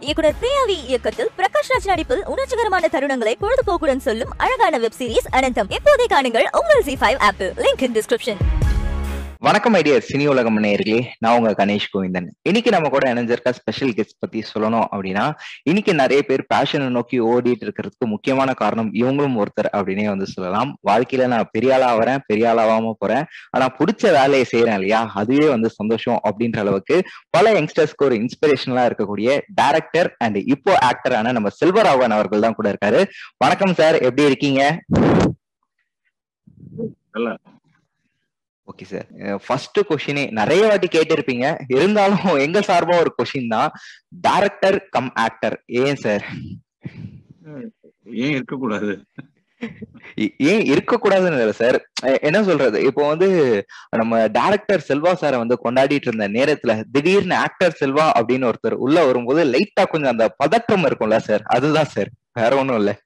இயக்குனர் பிரியாவி இயக்கத்தில் பிரகாஷ் ராஜ் நடிப்பில் உணர்ச்சிகரமான தருணங்களை பொழுதுபோக்குடன் சொல்லும் அழகான வெப் சீரிஸ் அனந்தம் இப்போதே காணுங்கள் உங்கள் G five apple link in description வணக்கம் ஐடியர் சினி உலகம் நேயர்களே நான் உங்க கணேஷ் கோவிந்தன் இன்னைக்கு நம்ம கூட இணைஞ்சிருக்க ஸ்பெஷல் கெஸ்ட் பத்தி சொல்லணும் அப்படின்னா இன்னைக்கு நிறைய பேர் பேஷனை நோக்கி ஓடிட்டு இருக்கிறதுக்கு முக்கியமான காரணம் இவங்களும் ஒருத்தர் அப்படின்னே வந்து சொல்லலாம் வாழ்க்கையில நான் பெரிய ஆளா வரேன் பெரிய ஆளாவாம போறேன் ஆனா பிடிச்ச வேலையை செய்யறேன் இல்லையா அதுவே வந்து சந்தோஷம் அப்படின்ற அளவுக்கு பல யங்ஸ்டர்ஸ்க்கு ஒரு இன்ஸ்பிரேஷனலா இருக்கக்கூடிய டைரக்டர் அண்ட் இப்போ ஆக்டரான நம்ம செல்வராகவன் அவர்கள் தான் கூட இருக்காரு வணக்கம் சார் எப்படி இருக்கீங்க நல்லா ஓகே சார் ஃபர்ஸ்ட் கொஸ்டினே நிறைய வாட்டி கேட்டிருப்பீங்க இருந்தாலும் எங்க சார்பா ஒரு கொஸ்டின் தான் டைரக்டர் கம் ஆக்டர் ஏன் சார் ஏன் இருக்கக்கூடாது ஏன் இருக்கக்கூடாதுன்னு இல்லை சார் என்ன சொல்றது இப்போ வந்து நம்ம டைரக்டர் செல்வா சாரை வந்து கொண்டாடிட்டு இருந்த நேரத்துல திடீர்னு ஆக்டர் செல்வா அப்படின்னு ஒருத்தர் உள்ள வரும்போது லைட்டா கொஞ்சம் அந்த பதட்டம் இருக்கும்ல சார் அதுதான் சார் வேற ஒண்ணும் இல்ல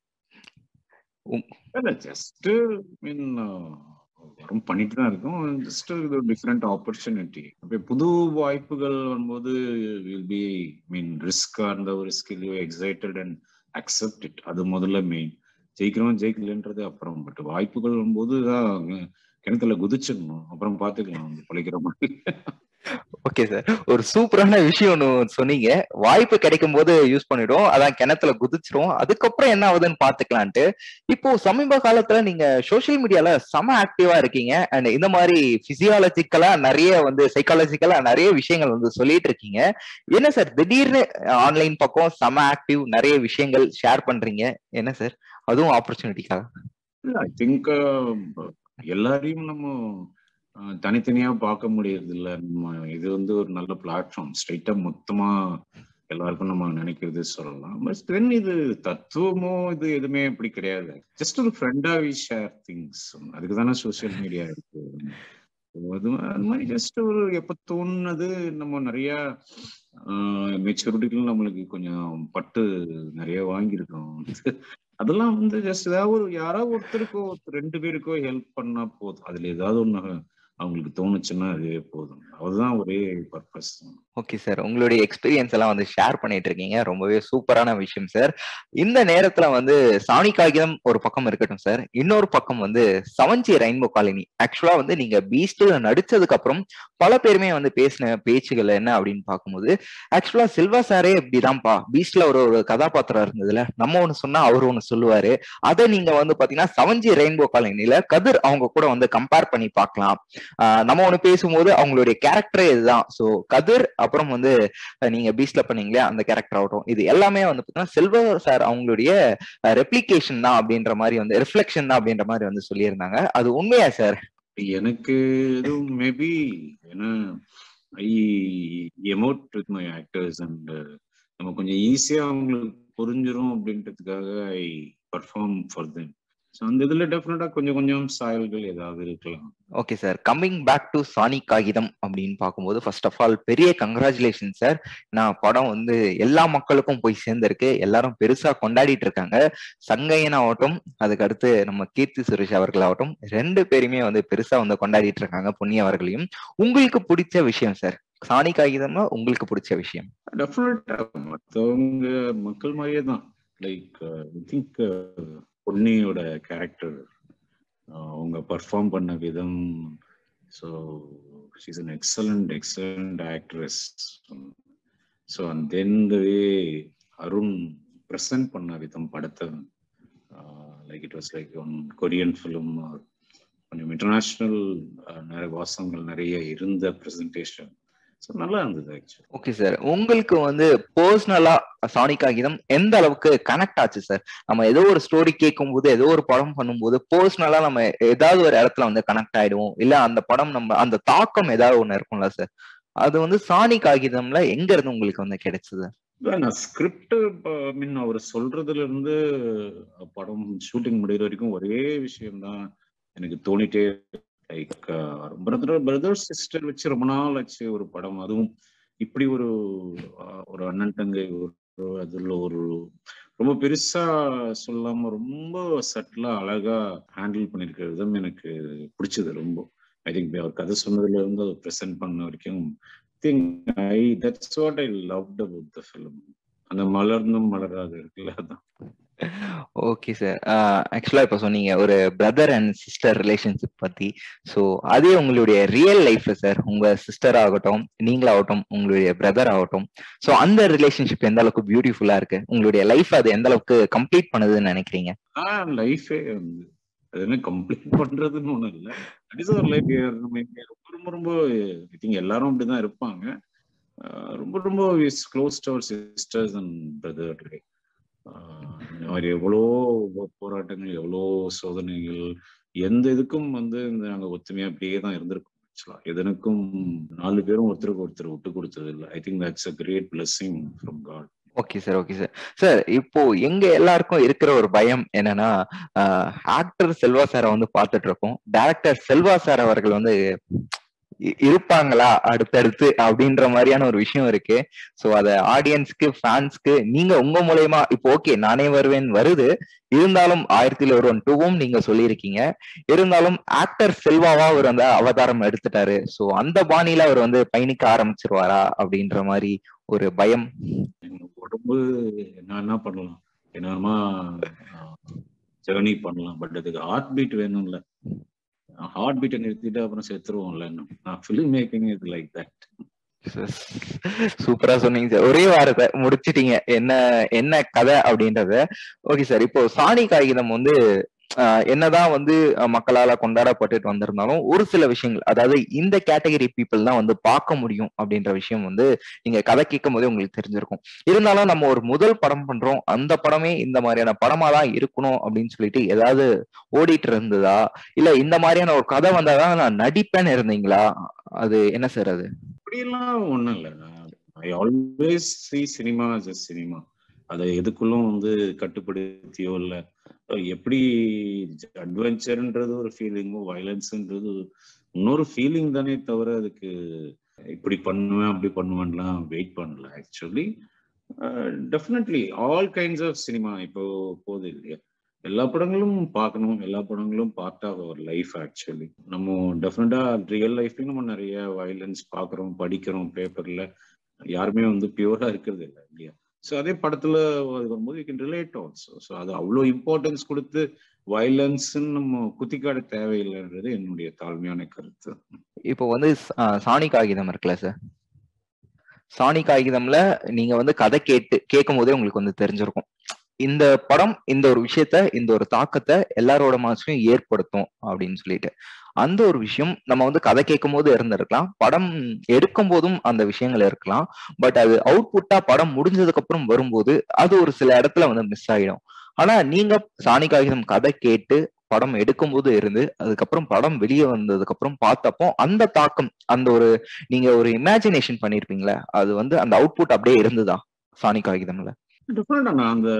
ஜஸ்ட் மீன் வரும் பண்ணிட்டு தான் இருக்கும் ஜஸ்ட் இது ஒரு டிஃப்ரெண்ட் ஆப்பர்ச்சுனிட்டி அப்போ புது வாய்ப்புகள் வரும்போது வில் பி மீன் ரிஸ்க் அந்த ஒரு skill you excited and accept it அது முதல்ல மெயின் ஜெயிக்கிறோம் ஜெயிக்கலன்றது அப்புறம் பட் வாய்ப்புகள் வரும்போது தான் கிணத்துல குதிச்சிடணும் அப்புறம் பார்த்துக்கலாம் பிழைக்கிற மாதிரி ஓகே சார் ஒரு சூப்பரான விஷயம் ஒன்று சொன்னீங்க வாய்ப்பு கிடைக்கும் போது யூஸ் பண்ணிடும் அதான் கிணத்துல குதிச்சிரும் அதுக்கப்புறம் என்ன ஆகுதுன்னு பாத்துக்கலான்ட்டு இப்போ சமீப காலத்துல நீங்க சோசியல் மீடியால செம ஆக்டிவா இருக்கீங்க அண்ட் இந்த மாதிரி பிசியாலஜிக்கலா நிறைய வந்து சைக்காலஜிக்கலா நிறைய விஷயங்கள் வந்து சொல்லிட்டு இருக்கீங்க என்ன சார் திடீர்னு ஆன்லைன் பக்கம் செம ஆக்டிவ் நிறைய விஷயங்கள் ஷேர் பண்றீங்க என்ன சார் அதுவும் ஆப்பர்ச்சுனிட்டிக்காக ஐ திங்க் எல்லாரையும் நம்ம தனித்தனியா பார்க்க முடியறது இல்ல நம்ம இது வந்து ஒரு நல்ல பிளாட்ஃபார்ம் ஸ்ட்ரைட்டா மொத்தமா எல்லாருக்கும் நம்ம நினைக்கிறது சொல்லலாம் பட் தென் இது தத்துவமோ இது எதுவுமே இப்படி கிடையாது ஜஸ்ட் ஒரு ஃப்ரெண்டா வி ஷேர் திங்ஸ் அதுக்கு தானே சோசியல் மீடியா இருக்கு அது அது மாதிரி ஜஸ்ட் ஒரு எப்ப தோணுனது நம்ம நிறைய மெச்சூரிட்டிகள் நம்மளுக்கு கொஞ்சம் பட்டு நிறைய வாங்கியிருக்கோம் அதெல்லாம் வந்து ஜஸ்ட் ஏதாவது ஒரு யாராவது ஒருத்தருக்கோ ரெண்டு பேருக்கோ ஹெல்ப் பண்ணா போதும் அதுல ஏதாவது ஒண்ணு அவங்களுக்கு தோணுச்சுன்னா அதுவே போதும் அதுதான் ஒரே பர்பஸ் ஓகே சார் உங்களுடைய எக்ஸ்பீரியன்ஸ் எல்லாம் வந்து ஷேர் பண்ணிட்டு இருக்கீங்க ரொம்பவே சூப்பரான விஷயம் சார் இந்த நேரத்துல வந்து சாணி காகிதம் ஒரு பக்கம் இருக்கட்டும் சார் இன்னொரு பக்கம் வந்து சவஞ்சி ரெயின்போ காலனி ஆக்சுவலா வந்து நீங்க பீஸ்ட்ல நடிச்சதுக்கு அப்புறம் பல பேருமே வந்து பேசின பேச்சுகள் என்ன அப்படின்னு பார்க்கும்போது ஆக்சுவலா சில்வா சாரே இப்படிதான்ப்பா பீஸ்ட்ல ஒரு ஒரு கதாபாத்திரம் இருந்ததுல நம்ம ஒண்ணு சொன்னா அவர் ஒண்ணு சொல்லுவாரு அதை நீங்க வந்து பாத்தீங்கன்னா சவஞ்சி ரெயின்போ காலனில கதிர் அவங்க கூட வந்து கம்பேர் பண்ணி பார்க்கலாம் நம்ம ஒண்ணு பேசும்போது அவங்களுடைய கேரக்டரே இதுதான் ஸோ கதிர் அப்புறம் வந்து நீங்க பீஸ்ட்ல பண்ணீங்களே அந்த கேரக்டர் ஆகட்டும் இது எல்லாமே வந்து பாத்தீங்கன்னா செல்வர் சார் அவங்களுடைய ரெப்ளிகேஷன் தான் அப்படின்ற மாதிரி வந்து ரிஃப்ளெக்ஷன் தான் அப்படின்ற மாதிரி வந்து சொல்லியிருந்தாங்க அது உண்மையா சார் எனக்கு எதுவும் மேபி ஏன்னா I emote with my actors and நம்ம கொஞ்சம் ஈஸியா அவங்களுக்கு புரிஞ்சிரும் அப்படின்றதுக்காக I perform for them so அந்த இதுல டெஃபினட்டா கொஞ்சம் கொஞ்சம் சாயல்கள் ஏதாவது இருக்கலாம் okay sir coming back to Saani Kaayidham அப்படின்னு பார்க்கும்போது ஃபர்ஸ்ட் ஆஃப் ஆல் பெரிய கங்க்ராச்சுலேஷன் சார் நான் படம் வந்து எல்லா மக்களுக்கும் போய் சேர்ந்திருக்கு எல்லாரும் பெருசா கொண்டாடிட்டு இருக்காங்க சங்கையன் ஆகட்டும் அதுக்கு அடுத்து நம்ம கீர்த்தி சுரேஷ் அவர்கள் ஆகட்டும் ரெண்டு பேருமே வந்து பெருசா வந்து கொண்டாடிட்டு இருக்காங்க புண்ணிய அவர்களையும் உங்களுக்கு பிடிச்ச விஷயம் சார் சாணி காகிதம்னா உங்களுக்கு பிடிச்ச விஷயம் டெஃபினட்டா மற்றவங்க மக்கள் மாதிரியே தான் லைக் ஐ திங்க் பொன்னியோட கேரக்டர் அவங்க பர்ஃபார்ம் பண்ண விதம் so she's an excellent excellent actress so and then the way Arun present பண்ண விதம் படத்தை like it was like one Korean film கொஞ்சம் இன்டர்நேஷ்னல் நிறைய வாசங்கள் நிறைய இருந்த ப்ரெசன்டேஷன் ஸோ நல்லா இருந்தது ஆக்சுவலி ஓகே சார் உங்களுக்கு வந்து பர்சனலா சாணி காகிதம் எந்த அளவுக்கு கனெக்ட் ஆச்சு சார் நம்ம ஏதோ ஒரு ஸ்டோரி கேட்கும் போது ஏதோ ஒரு படம் பண்ணும்போது பர்சனலா நம்ம ஏதாவது ஒரு இடத்துல வந்து கனெக்ட் ஆயிடுவோம் இல்ல அந்த படம் நம்ம அந்த தாக்கம் ஏதாவது ஒண்ணு இருக்கும்ல சார் அது வந்து சாணி காகிதம்ல எங்க இருந்து உங்களுக்கு வந்து கிடைச்சது நான் ஸ்கிரிப்ட் மீன் அவர் சொல்றதுல இருந்து படம் ஷூட்டிங் முடிகிற வரைக்கும் ஒரே விஷயம்தான் எனக்கு தோணிட்டே லைக் பிரதர் பிரதர் சிஸ்டர் வச்சு ரொம்ப நாள் ஆச்சு ஒரு படம் அதுவும் இப்படி ஒரு ஒரு அண்ணன் தங்கை ஒரு அதுல ஒரு ரொம்ப பெருசா சொல்லாம ரொம்ப சட்டிலா அழகா ஹேண்டில் பண்ணிருக்கிற விதம் எனக்கு பிடிச்சது ரொம்ப ஐ திங்க் அவர் கதை சொன்னதுல இருந்து அதை ப்ரெசென்ட் பண்ண வரைக்கும் think I that's what I loved about the film அந்த மலர்ந்தும் மலராது இருக்குல்ல அதான் ஓகே சார் ஆக்சுவலா இப்ப சொன்னீங்க ஒரு பிரதர் அண்ட் சிஸ்டர் ரிலேஷன்ஷிப் பத்தி சோ அதே உங்களுடைய ரியல் லைஃப்ல சார் உங்க சிஸ்டர் ஆகட்டும் நீங்களாகட்டும் உங்களுடைய பிரதர் ஆகட்டும் சோ அந்த ரிலேஷன்ஷிப் எந்த அளவுக்கு பியூட்டிஃபுல்லா இருக்கு உங்களுடைய லைஃப் அது எந்த அளவுக்கு கம்ப்ளீட் பண்ணுதுன்னு நினைக்கிறீங்க ஆஹ் லைஃபே வந்து அது என்ன கம்ப்ளீட் பண்றதுன்னு ஒண்ணும் இல்ல அட்லீஸ்ட் ஒரு லைஃப் நம்ம இங்க ரொம்ப ரொம்ப ரொம்ப ஐ திங்க் எல்லாரும் அப்படிதான் இருப்பாங்க ஆஹ் ரொம்ப ரொம்ப is close to our sisters and brother இந்த மாதிரி எவ்வளோ போராட்டங்கள் எவ்வளோ சோதனைகள் எந்த இதுக்கும் வந்து இந்த நாங்க ஒத்துமையா அப்படியே தான் இருந்திருக்கோம் ஆக்சுவலா எதனுக்கும் நாலு பேரும் ஒருத்தருக்கு ஒருத்தர் விட்டு கொடுத்தது இல்லை I think that's a great blessing from God okay sir okay sir sir இப்போ எங்க எல்லாருக்கும் இருக்கிற ஒரு பயம் என்னன்னா ஆக்டர் செல்வா சாரை வந்து பார்த்துட்டு இருக்கோம் டைரக்டர் செல்வா சார் அவர்கள் வந்து இ- இருப்பாங்களா அடுத்தடுத்து அப்படின்ற மாதிரியான ஒரு விஷயம் இருக்கு சோ அத ஆடியன்ஸ்க்கு ஃபேன்ஸ்க்கு நீங்க உங்க மூலயமா இப்போ ஓகே நானே வருவேன் வருது இருந்தாலும் ஆயிரத்தில் ஒருவன் டூவும் நீங்க சொல்லியிருக்கீங்க இருந்தாலும் ஆக்டர் செல்வாவா அவர் அந்த அவதாரம் எடுத்துட்டாரு சோ அந்த பாணியில அவர் வந்து பயணிக்க ஆரம்பிச்சிருவாரா அப்படின்ற மாதிரி ஒரு பயம் எங்க உடம்பு என்ன என்ன பண்ணலாம் என்னமா ஜேர்னி பண்ணலாம் பட் அதுக்கு ஹார்ட் பீட் வேணும்ல ஹார்ட் பீட்டை நிறுத்திட்டு அப்புறம் செத்துருவோம்ல இன்னும் நான் ஃபிலிம் மேக்கிங் இது லைக் தட் சூப்பரா சொன்னீங்க சார் ஒரே வாரத்தை முடிச்சிட்டீங்க என்ன என்ன கதை அப்படின்றத ஓகே சார் இப்போ சாணி காகிதம் வந்து ஆஹ் என்னதான் வந்து அஹ் மக்களால கொண்டாடப்பட்டுட்டு வந்திருந்தாலும் ஒரு சில விஷயங்கள் அதாவது இந்த கேட்டகரி பீப்புள் தான் வந்து பார்க்க முடியும் அப்படின்ற விஷயம் வந்து நீங்க கதை கேட்கும் போதே உங்களுக்கு தெரிஞ்சிருக்கும் இருந்தாலும் நம்ம ஒரு முதல் படம் பண்றோம் அந்த படமே இந்த மாதிரியான படமா தான் இருக்கணும் அப்படின்னு சொல்லிட்டு ஏதாவது ஓடிட்டு இருந்ததா இல்ல இந்த மாதிரியான ஒரு கதை வந்தாதான் நான் நடிப்பேன்னு இருந்தீங்களா அது என்ன சார் அது அப்படியெல்லாம் ஒண்ணும் இல்லை I always see cinema as cinema அதை எதுக்குள்ளும் வந்து கட்டுப்படுத்தியோ இல்ல எப்படி அட்வென்ச்சர்ன்றது ஒரு ஃபீலிங்கும் வயலன்ஸ்ன்றது இன்னொரு ஃபீலிங் தானே தவிர அதுக்கு இப்படி பண்ணுவேன் அப்படி பண்ணுவேன்லாம் வெயிட் பண்ணல actually definitely all kinds of cinema இப்போ போகுது இல்லையா எல்லா படங்களும் பார்க்கணும் எல்லா படங்களும் part of our life actually நம்ம டெஃபினட்டா ரியல் லைஃப்லயும் நம்ம நிறைய வயலன்ஸ் பார்க்குறோம் படிக்கிறோம் பேப்பர்ல யாருமே வந்து பியூரா இருக்கிறது இல்லை இல்லையா ஸோ அதே படத்துல அது வரும்போது you can relate also so அது அவ்வளோ இம்பார்ட்டன்ஸ் கொடுத்து வயலன்ஸ்ன்னு நம்ம குத்திக்காட தேவையில்லைன்றது என்னுடைய தாழ்மையான கருத்து இப்போ வந்து சா- சாணி காகிதம் இருக்குல்ல சார் சாணி காகிதம்ல நீங்க வந்து கதை கேட்டு கேட்கும் போதே உங்களுக்கு வந்து தெரிஞ்சிருக்கும் இந்த படம் இந்த ஒரு விஷயத்த இந்த ஒரு தாக்கத்தை எல்லாரோட மனசுலையும் ஏற்படுத்தும் அப்படின்னு சொல்லிட்டு அந்த ஒரு விஷயம் நம்ம வந்து கதை கேட்கும் போது இருந்திருக்கலாம் படம் எடுக்கும் போதும் அந்த விஷயங்கள் இருக்கலாம் பட் அது அவுட்புட்டா படம் முடிஞ்சதுக்கு அப்புறம் வரும்போது அது ஒரு சில இடத்துல வந்து மிஸ் ஆயிடும் ஆனா நீங்க சாணி காகிதம் கதை கேட்டு படம் எடுக்கும்போது இருந்து அதுக்கப்புறம் படம் வெளியே வந்ததுக்கு அப்புறம் பார்த்தப்போ அந்த தாக்கம் அந்த ஒரு நீங்க ஒரு இமேஜினேஷன் பண்ணிருப்பீங்களே அது வந்து அந்த அவுட்புட் அப்படியே இருந்ததா சாணி காகிதம்ல டிஃப்ரெண்டா நான் அந்த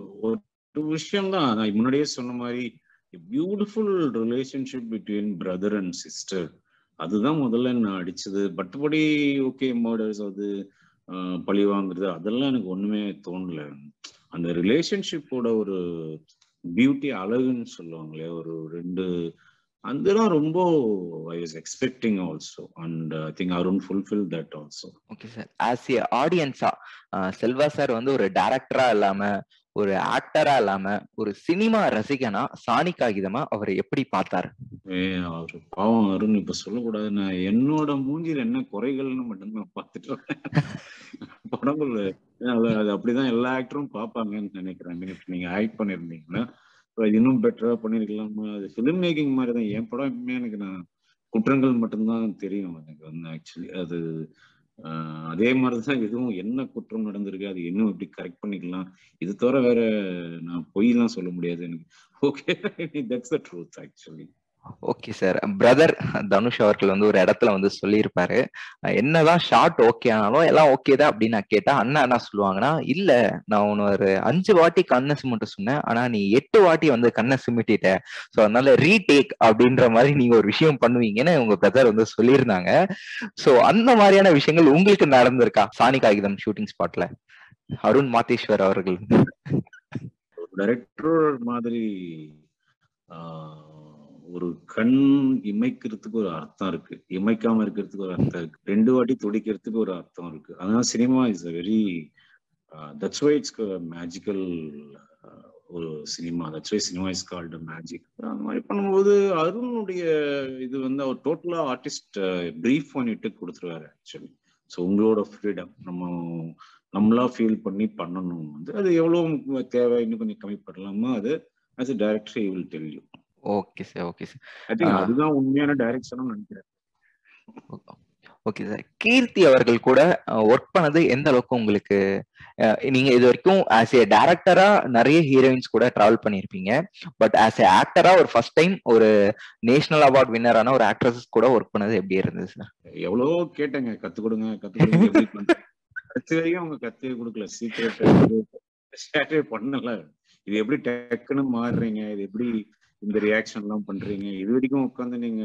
ஒரு விஷயம் தான் நான் முன்னாடியே சொன்ன மாதிரி beautiful relationship between brother and sister அதுதான் முதல்ல நான் அடிச்சது மற்றபடி ஓகே மர்டர்ஸ் அது ஆஹ், பழி வாங்குறது அதெல்லாம் எனக்கு ஒண்ணுமே தோணல அந்த ரிலேஷன்ஷிப்போட ஒரு பியூட்டி அழகுன்னு சொல்லுவாங்களே ஒரு ரெண்டு அதுதான் ரொம்ப I was expecting also and I think Arun fulfil that also okay sir as a ஆடியன்ஸா செல்வா சார் வந்து ஒரு டைரக்டரா இல்லாம ஒரு ஆக்டரா இல்லாம ஒரு சினிமா ரசிகனா சாணி காகிதமா அவர் எப்படி பார்த்தாரு ஏ அவரு பாவம் அருண் இப்ப சொல்லக்கூடாது நான் என்னோட மூஞ்சில என்ன குறைகள்னு மட்டும் நான் பார்த்துட்டு வரேன். படங்கள்ல அது அது அப்படிதான் எல்லா ஆக்டரும் பார்ப்பாங்கன்னு நினைக்கிறேன் இப்ப நீங்க ஆக்ட் பண்ணிருந்தீங்கன்னா அது இன்னும் பெட்டரா பண்ணிருக்கலாமா அது ஃபிலிம் மேக்கிங் மாதிரி தான் என் படம் எப்பவுமே எனக்கு நான் குற்றங்கள் மட்டும்தான் தெரியும் எனக்கு வந்து ஆக்சுவலி அது ஆஹ், அதே மாதிரிதான் இதுவும் என்ன குற்றம் நடந்திருக்கு அது இன்னும் எப்படி கரெக்ட் பண்ணிக்கலாம் இது தவிர வேற நான் பொய்லாம் சொல்ல முடியாது எனக்கு okay that's the truth actually okay sir brother Dhanush அவர்கள் வந்து ஒரு இடத்துல வந்து சொல்லியிருப்பாரு அஹ் என்னதான் ஷார்ட் ஓகே ஆனாலும் எல்லாம் ஓகே தான் அப்படின்னு நான் கேட்டா அண்ணா என்ன சொல்லுவாங்கன்னா இல்ல நான் உன்னை ஒரு அஞ்சு வாட்டி கண்ணை சிமிட்ட சொன்னேன் ஆனா நீ எட்டு வாட்டி வந்து கண்ணை சிமிட்டிட்ட சோ அதனால ரீடேக் அப்படின்ற மாதிரி நீங்க ஒரு விஷயம் பண்ணுவீங்கன்னு உங்க பிரதர் வந்து சொல்லியிருந்தாங்க சோ அந்த மாதிரியான விஷயங்கள் உங்களுக்கு நடந்திருக்கா சாணி காகிதம் ஷூட்டிங் ஸ்பாட்ல அருண் மாதேஸ்வர் அவர்கள் டைரக்டர் மாதிரி ஆஹ், ஒரு கண் இமைக்கிறதுக்கு ஒரு அர்த்தம் இருக்கு இமைக்காம இருக்கிறதுக்கு ஒரு அர்த்தம் இருக்கு ரெண்டு வாட்டி துடிக்கிறதுக்கு ஒரு அர்த்தம் இருக்கு அதனால cinema is a very that's why it's magical ஒரு cinema that's why cinema is called magic அந்த மாதிரி பண்ணும்போது அருணுடைய இது வந்து அவர் டோட்டலா ஆர்டிஸ்ட் ப்ரீஃப் பண்ணிட்டு கொடுத்துருவாரு ஆக்சுவலி ஸோ உங்களோட ஃப்ரீடம் நம்ம நம்மளா ஃபீல் பண்ணி பண்ணணும் வந்து அது எவ்வளவு தேவை இன்னும் கொஞ்சம் கம்மி பண்ணலாமோ அது as a director I will tell you okay sir okay sir I think ஆ. அதுதான் உண்மையான டைரக்ஷனும் நினைக்கிறேன் ஓகே சார் கீர்த்தி அவர்கள் கூட ஒர்க் பண்ணது எந்த அளவுக்கு உங்களுக்கு அஹ், நீங்க இது வரைக்கும் ஆஸ் ஏ டைரக்டரா நிறைய ஹீரோயின்ஸ் கூட டிராவல் பண்ணியிருப்பீங்க பட் ஆஸ் ஏ ஆக்டரா ஒரு ஃபர்ஸ்ட் டைம் ஒரு நேஷனல் அவார்ட் வின்னரான ஒரு ஆக்ட்ரஸஸ் கூட ஒர்க் பண்ணது எப்படி இருந்தது சார் எவ்வளவோ கேட்டேங்க கத்து கொடுங்க கத்து கொடுங்க எப்படி பண்றது? கடைசி வரைக்கும் அவங்க கத்தே கொடுக்கல சீக்கிரட் ஸ்டார்டே பண்ணல இது எப்படி டக்குன்னு மாறுறீங்க இது எப்படி இந்த ரியாக்ஷன் எல்லாம் பண்றீங்க இது வரைக்கும் உட்காந்து நீங்க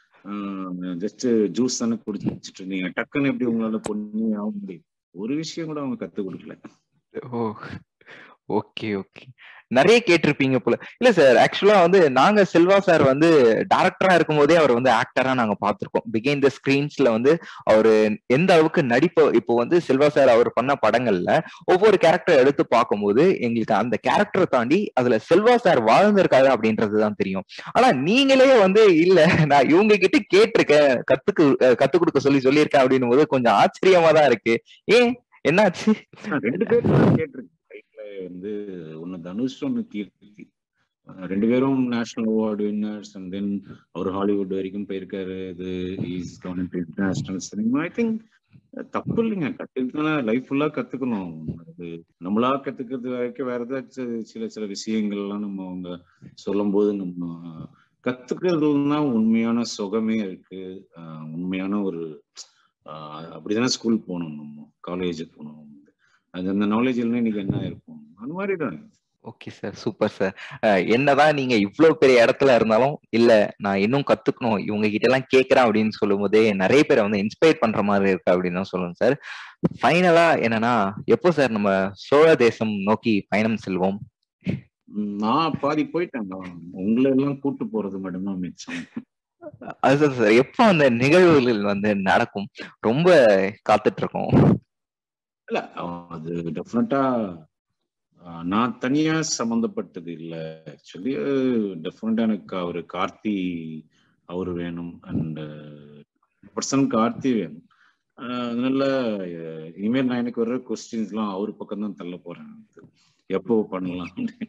ஜஸ்ட் ஜூஸ் தானே குடிச்சிட்டு இருந்தீங்க டக்குன்னு எப்படி உங்களால பொண்ணு ஆக முடியும் ஒரு விஷயம் கூட அவங்க கத்து கொடுக்கல ஓ ஓகே ஓகே நிறைய கேட்டிருப்பீங்க போல இல்ல சார் ஆக்சுவலா வந்து நாங்க செல்வா சார் வந்து டைரக்டரா இருக்கும் போதே அவர் வந்து ஆக்டரா நாங்க பார்த்திருக்கோம் பிகைன் த ஸ்கிரீன்ஸ்ல வந்து அவரு எந்த அளவுக்கு நடிப்பு இப்போ வந்து செல்வா சார் அவர் பண்ண படங்கள்ல ஒவ்வொரு கேரக்டர் எடுத்து பார்க்கும்போது எங்களுக்கு அந்த கேரக்டரை தாண்டி அதுல செல்வா சார் வாழ்ந்திருக்காரு அப்படின்றது தான் தெரியும் ஆனா நீங்களே வந்து இல்ல நான் இவங்க கிட்ட கேட்டிருக்கேன் கத்துக்கு அஹ் கத்து கொடுக்க சொல்லி சொல்லியிருக்கேன் அப்படின்னும் போது கொஞ்சம் ஆச்சரியமா தான் இருக்கு ஏன் என்னாச்சு நான் ரெண்டு பேரும் நான் கேட்டிருக்கேன் ரைட்ல வந்து ஒன்னு தனுஷ் ஒன்னு கீர்த்தி அஹ் ரெண்டு பேரும் national award winners and then அவர் ஹாலிவுட் வரைக்கும் போயிருக்காரு இது is government international cinema I think தப்பு இல்லைங்க கத்துக்கிட்டா லைஃப் ஃபுல்லா கத்துக்கணும் அது நம்மளா கத்துக்கிறது வரைக்கும் வேற ஏதாச்சும் சில சில விஷயங்கள்லாம் நம்ம அவங்க சொல்லும் போது நம்ம கத்துக்கிறதுல உண்மையான சுகமே இருக்கு அஹ் உண்மையான ஒரு ஆஹ் அப்படிதானே ஸ்கூல் போகணும் நம்ம காலேஜ் போகணும் அது அந்த நாலேஜ் இல்லைன்னா இன்னைக்கு என்ன இருக்கும் அந்த மாதிரி தான் ஓகே சார் சூப்பர் சார் என்னதான் நீங்க இவ்வளவு பெரிய இடத்துல இருந்தாலும் இல்ல நான் இன்னும் கத்துக்கணும் இவங்க கிட்ட எல்லாம் கேட்கறேன் அப்படின்னு சொல்லும் போதே நிறைய பேரை வந்து இன்ஸ்பயர் பண்ற மாதிரி இருக்கு அப்படின்னு தான் சொல்லுங்க சார் ஃபைனலா என்னன்னா எப்போ சார் நம்ம சோழ தேசம் நோக்கி பயணம் செல்வோம் உம் நான் பாதி போயிட்டேன் நான் உங்களை எல்லாம் கூட்டு போறது மட்டும்தான் மிச்சம் அதுதான் சார் எப்போ அந்த நிகழ்வுகள் வந்து நடக்கும் ரொம்ப காத்துட்டு இருக்கோம் இல்ல அது டெஃபினட்டா நான் தனியா சம்மந்தப்பட்டது இல்ல ஆக்சுவலி டெஃபினட்டா எனக்கு அவரு கார்த்தி அவரு வேணும் அண்ட் பர்சன் கார்த்தி வேணும் ஆஹ் அதனால அஹ் இனிமேல் நான் எனக்கு வர்ற கொஸ்டின்ஸ் எல்லாம் அவர் பக்கம் தான் தள்ள போறேன் எப்போ பண்ணலாம்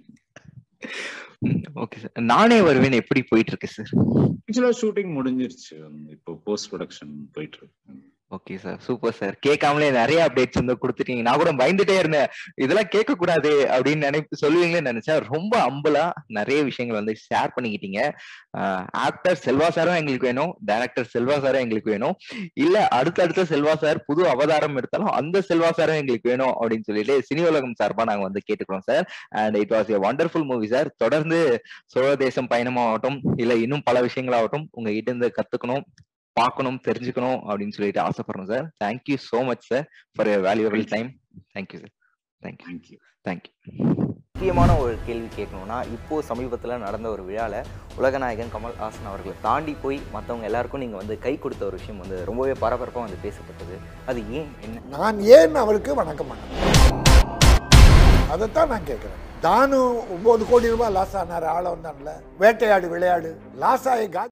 ஓகே சார் நானே வருவேன் எப்படி போயிட்டு இருக்கு சார் ஆக்சுவலா ஷூட்டிங் முடிஞ்சிருச்சு இப்போ போஸ்ட் ப்ரொடக்ஷன் போயிட்டு இருக்கு ஓகே சார் சூப்பர் சார் கேட்காமலே நிறைய அப்டேட்ஸ் வந்து கொடுத்துட்டீங்க நான் கூட பயந்துட்டே இருந்தேன் இதெல்லாம் கேட்க கூடாது அப்படின்னு நினைப்பு சொல்லுவீங்களேன்னு நினைச்சேன் ரொம்ப அம்பலா நிறைய விஷயங்கள் வந்து ஷேர் பண்ணிக்கிட்டீங்க ஆக்டர் செல்வா சாரும் எங்களுக்கு வேணும் டைரக்டர் செல்வா சாரும் எங்களுக்கு வேணும் இல்ல அடுத்தடுத்த செல்வா சார் புது அவதாரம் எடுத்தாலும் அந்த செல்வா சாரும் எங்களுக்கு வேணும் அப்படின்னு சொல்லிட்டு சினி உலகம் சார்பா நாங்க வந்து கேட்டுக்கிறோம் sir and it was a wonderful movie sir தொடர்ந்து சோழ தேசம் பயணமாகட்டும் இல்ல இன்னும் பல விஷயங்களாகட்டும் உங்ககிட்ட இருந்து கத்துக்கணும் பார்க்கணும் தெரிஞ்சுக்கணும் அப்படின்னு சொல்லிட்டு ஆசைப்படுறோம் sir thank you so much sir for valuable time thank you sir thank you thank you thank you முக்கியமான ஒரு கேள்வி கேட்கணும்னா இப்போ சமீபத்தில் நடந்த ஒரு விழாவில் உலகநாயகன் கமல்ஹாசன் அவர்களை தாண்டி போய் மற்றவங்க எல்லாருக்கும் நீங்கள் வந்து கை கொடுத்த ஒரு விஷயம் வந்து ரொம்பவே பரபரப்பாக வந்து பேசப்பட்டது அது ஏன் என்ன நான் ஏன் அவருக்கு வணக்கம் பண்ணணும் அதைத்தான் நான் கேட்குறேன் தானு ஒன்பது கோடி ரூபாய் லாஸ் ஆனார் ஆள வந்தான்ல வேட்டையாடு விளையாடு லாஸ் ஆகி கா